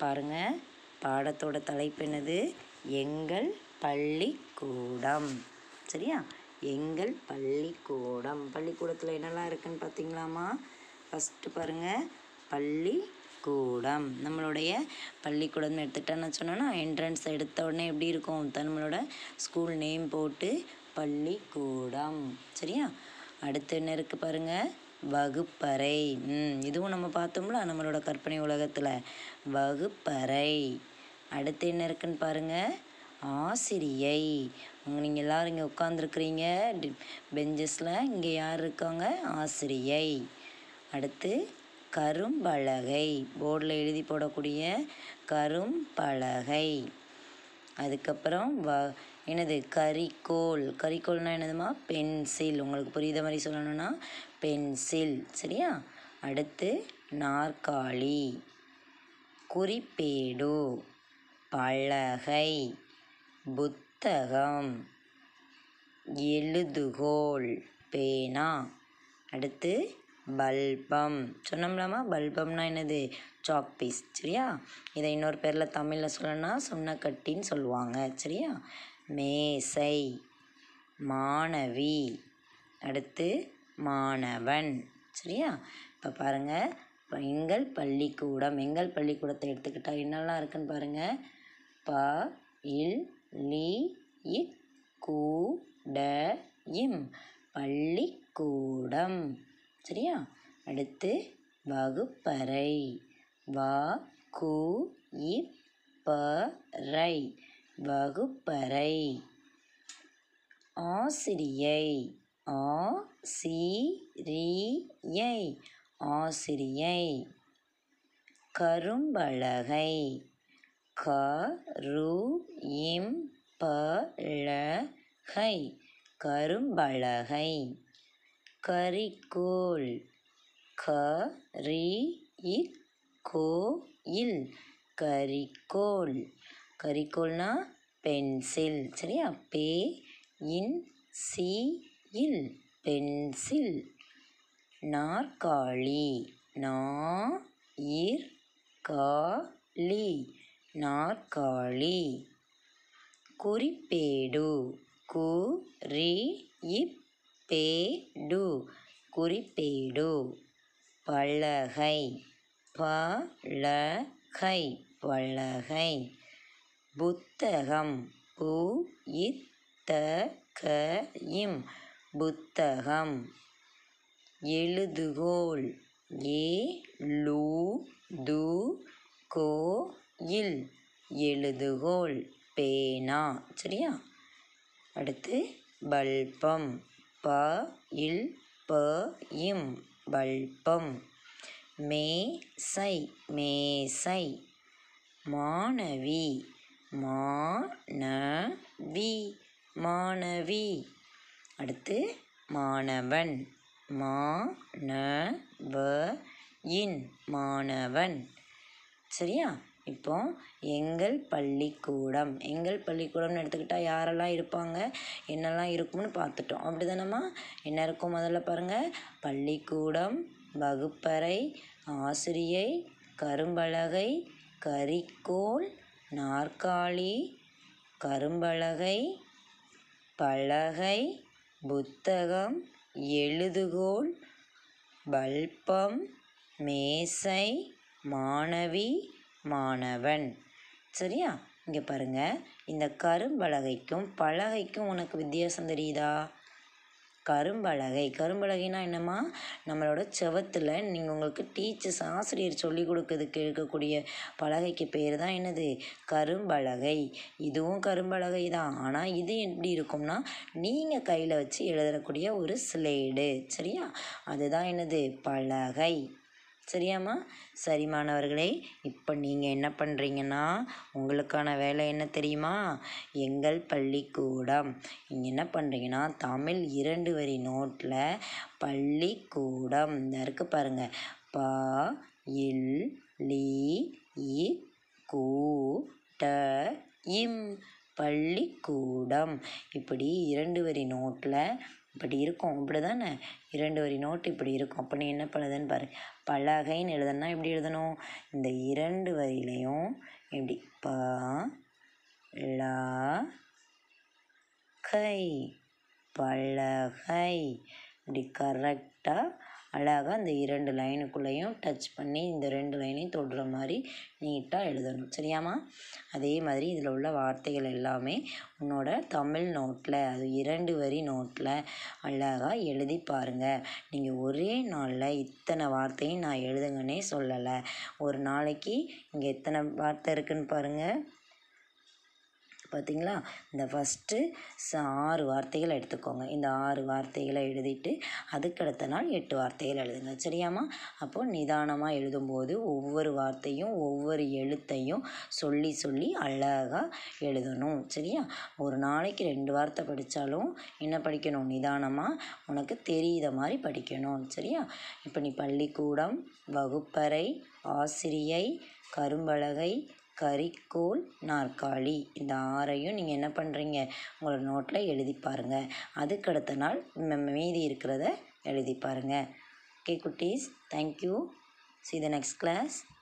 பாருங்க பாடத்தோட தலைப்பு என்னது எங்கள் பள்ளிக்கூடம் சரியா எங்கள் பள்ளிக்கூடம் பள்ளிக்கூடத்தில் என்னெல்லாம் இருக்குன்னு பார்த்தீங்களாமா ஃபஸ்ட்டு பாருங்கள் பள்ளிக்கூடம் நம்மளுடைய பள்ளிக்கூடம்னு எடுத்துக்கிட்டா நான் சொன்னேன்னா என்ட்ரன்ஸ் எடுத்த உடனே எப்படி இருக்கும் நம்மளோட ஸ்கூல் நேம் போட்டு பள்ளிக்கூடம் சரியா அடுத்து என்ன இருக்குது பாருங்கள் வகுப்பறை ம் இதுவும் நம்ம பார்த்தோம்ல நம்மளோட கற்பனை உலகத்தில் வகுப்பறை அடுத்து என்ன இருக்குன்னு பாருங்கள் ஆசிரியை நீங்கள் எல்லோரும் இங்கே உட்காந்துருக்குறீங்க பெஞ்சஸில் இங்கே யார் இருக்காங்க ஆசிரியை அடுத்து கரும்பலகை போர்டில் எழுதி போடக்கூடிய கரும்பலகை அதுக்கப்புறம் வ என்னது கரிக்கோல் கரிக்கோல்னால் என்னதுமா பென்சில் உங்களுக்கு புரியுத மாதிரி சொல்லணும்னா பென்சில் சரியா அடுத்து நாற்காலி குறிப்பேடு பலகை புத்தகம் எழுதுகோல் பேனா அடுத்து பல்பம் சொன்னோம்லாமா பல்பம்னா என்னது சாக் பீஸ் சரியா இதை இன்னொரு பேரில் தமிழில் சொல்லணும்னா சுண்ணக்கட்டின்னு சொல்லுவாங்க சரியா மேசை மாணவி அடுத்து மாணவன் சரியா இப்போ பாருங்கள் இப்போ எங்கள் பள்ளிக்கூடம் எங்கள் பள்ளிக்கூடத்தை எடுத்துக்கிட்டால் என்னெல்லாம் இருக்குன்னு பாருங்கள் ப இல் லி இக் கூ ட இம் பள்ளிக்கூடம் சரியா அடுத்து வகுப்பறை வ கு இப் ப ரை வகுப்பறை ஆசிரியை ஆ சி ரி யை ஆசிரியை கரும்பலகை க ரு இம் ப ல கை கரும்பலகை கரிக்கோல் க ரி இக் கோ இல் கரிக்கோல் கரிக்கோல்னா பென்சில் சரியா பே இன் சி இல் பென்சில் நாற்காலி நா இர் கா லி நாற்காலி குறிப்பேடு கு ரி இப் பே டு குறிப்பேடு பலகை ப ல கை பலகை புத்தகம் பு இத் த க இம் புத்தகம் எழுதுகோல் ஏ லு து கோ இல் எழுதுகோல் பேனா சரியா அடுத்து பல்பம் ப இல் ப இம் பல்பம் மேசை மேசை மாணவி மாணவி மாணவி அடுத்து மாணவன் மாணவ இன் மாணவன் சரியா இப்போ எங்கள் பள்ளிக்கூடம் எங்கள் பள்ளிக்கூடம்னு எடுத்துக்கிட்டால் யாரெல்லாம் இருப்பாங்க என்னெல்லாம் இருக்கும்னு பார்த்துட்டோம் அப்படி தானம்மா என்ன இருக்கும் முதல்ல பாருங்கள் பள்ளிக்கூடம் வகுப்பறை ஆசிரியை கரும்பலகை கரிக்கோல் நாற்காலி கரும்பலகை பலகை புத்தகம் எழுதுகோல் பல்பம் மேசை மாணவி மாணவன் சரியா இங்கே பாருங்கள் இந்த கரும்பலகைக்கும் பலகைக்கும் உனக்கு வித்தியாசம் தெரியுதா கரும்பலகை கரும்பலகைனா என்னம்மா நம்மளோட செவத்தில் நீங்கள் உங்களுக்கு டீச்சர்ஸ் ஆசிரியர் சொல்லி கொடுக்கறதுக்கு இருக்கக்கூடிய பலகைக்கு பேர் தான் என்னது கரும்பலகை இதுவும் கரும்பலகை தான் ஆனால் இது எப்படி இருக்கும்னா நீங்கள் கையில் வச்சு எழுதக்கூடிய ஒரு ஸ்லேடு சரியா அதுதான் என்னது பலகை சரியாம்மா சரி மாணவர்களே இப்போ நீங்கள் என்ன பண்ணுறீங்கன்னா உங்களுக்கான வேலை என்ன தெரியுமா எங்கள் பள்ளிக்கூடம் நீங்கள் என்ன பண்ணுறீங்கன்னா தமிழ் இரண்டு வரி நோட்டில் பள்ளிக்கூடம் இந்த இருக்கு பாருங்கள் ப இல் லி இ கூ ட இம் பள்ளிக்கூடம் இப்படி இரண்டு வரி நோட்டில் இப்படி இருக்கும் இப்படி தானே இரண்டு வரி நோட்டு இப்படி இருக்கும் அப்போ நீ என்ன பண்ணுதுன்னு பாரு பலகைன்னு எழுதணும்னா எப்படி எழுதணும் இந்த இரண்டு வரியிலையும் இப்படி ப லா கை பலகை இப்படி கரெக்டாக அழகாக இந்த இரண்டு லைனுக்குள்ளேயும் டச் பண்ணி இந்த ரெண்டு லைனையும் தொடுற மாதிரி நீட்டாக எழுதணும் சரியாம்மா அதே மாதிரி இதில் உள்ள வார்த்தைகள் எல்லாமே உன்னோட தமிழ் நோட்டில் அது இரண்டு வரி நோட்டில் அழகாக எழுதி பாருங்கள் நீங்கள் ஒரே நாளில் இத்தனை வார்த்தையும் நான் எழுதுங்கன்னே சொல்லலை ஒரு நாளைக்கு இங்கே எத்தனை வார்த்தை இருக்குன்னு பாருங்கள் பார்த்தீங்களா இந்த ஃபஸ்ட்டு ஆறு வார்த்தைகளை எடுத்துக்கோங்க இந்த ஆறு வார்த்தைகளை எழுதிட்டு அதுக்கடுத்த நாள் எட்டு வார்த்தைகள் எழுதுங்க சரியாம்மா அப்போது நிதானமாக எழுதும்போது ஒவ்வொரு வார்த்தையும் ஒவ்வொரு எழுத்தையும் சொல்லி சொல்லி அழகாக எழுதணும் சரியா ஒரு நாளைக்கு ரெண்டு வார்த்தை படித்தாலும் என்ன படிக்கணும் நிதானமாக உனக்கு தெரியுத மாதிரி படிக்கணும் சரியா இப்போ நீ பள்ளிக்கூடம் வகுப்பறை ஆசிரியை கரும்பலகை கரிக்கோல் நாற்காலி இந்த ஆறையும் நீங்கள் என்ன பண்ணுறீங்க உங்களோட நோட்டில் எழுதி பாருங்கள் அதுக்கடுத்த நாள் ம- மீதி இருக்கிறத எழுதி பாருங்கள் ஓகே குட்டீஸ் thank you see the next class